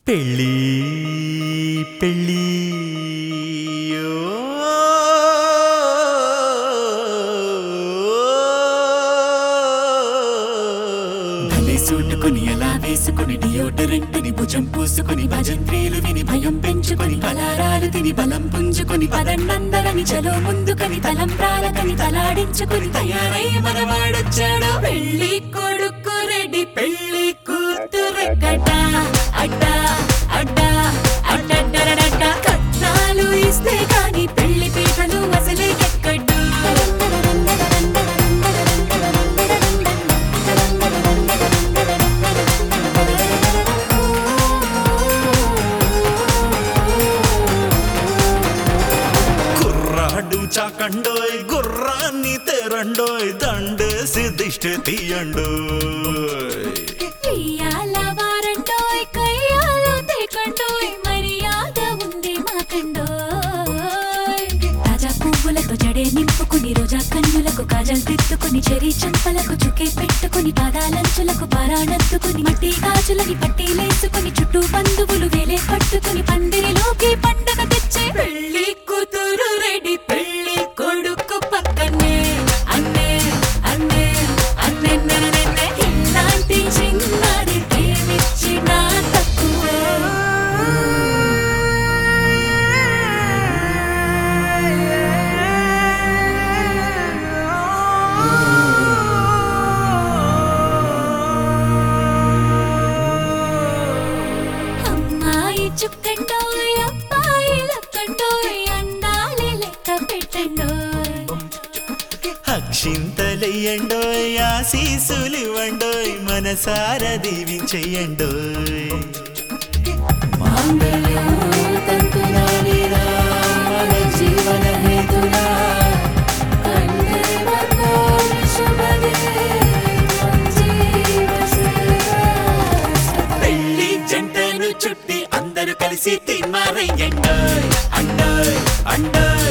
పెళ్ళి పెళ్ళి భలే సూటుకుని అలా వేసుకుని డియోడరెంట్ ని భుజం పూసుకుని భజంత్రీలు విని భయం పెంచుకుని పలారాలు తిని బలం పుంజుకుని పదండందరని చలో ముందుకని తలం ప్రాలకని తలాడించుకుని తయారై మనవాడొచ్చాడు పెళ్లి కొడుకు రెడ్డి పెళ్లి కూతురెక్కట అడ్డా అడ్డా అడ్డడ్డరడడ్డ కట్నాలు ఇస్తే గాని పెళ్లి పీటలు అసలే ఎక్కడ్డు కుర్రాడు చాకండోయ్ గుర్రాన్ని తెరండోయ్ దండేసి దిష్టి తీయండోయ్ ఇయ్యాల వారంటోయ్ కయ్యాలు తేకండోయ్ మర్యాద ఉంది మాకండోయ్ తాజా పువ్వులతో జడే నింపుకుని రోజా కన్నులకు కాజల్ దిద్దుకుని చెరి చంపలకు చుకే పెట్టుకుని పాదాలంచులకు పారాణత్తుకుని మట్టి గాజులని పట్టీలేసుకుని చుట్టూ బంధువులు వేలే పట్టుకుని పందిరిలోకి పండగ తెచ్చే పెళ్లి కూతురు రెడీ పెళ్లి కొడుకు పక్కనే అన్నే అన్నే అన్నే నెననెన్నే ఇలాంటి చిన్నది ప్రేమించినా తక్కువే అమ్మాయి చుక్కండోయ్ అబ్బాయి లక్కండోయ్ అందాలే లెక్క పెట్టండోయ్ అక్షింతలెయ్యండోయ్ ఆశీసులివ్వండోయ్ మనసార దీవించెయ్యండోయ్ మాంగళ్యం తంతునానిరా మన జీవన హేతునా కండే వర్ణోని శుభదే జీవ పెళ్లి జంటను చుట్టి అందరూ కలిసి తిన్మారయ్యండోయ్ అండోయ్ అండోయ్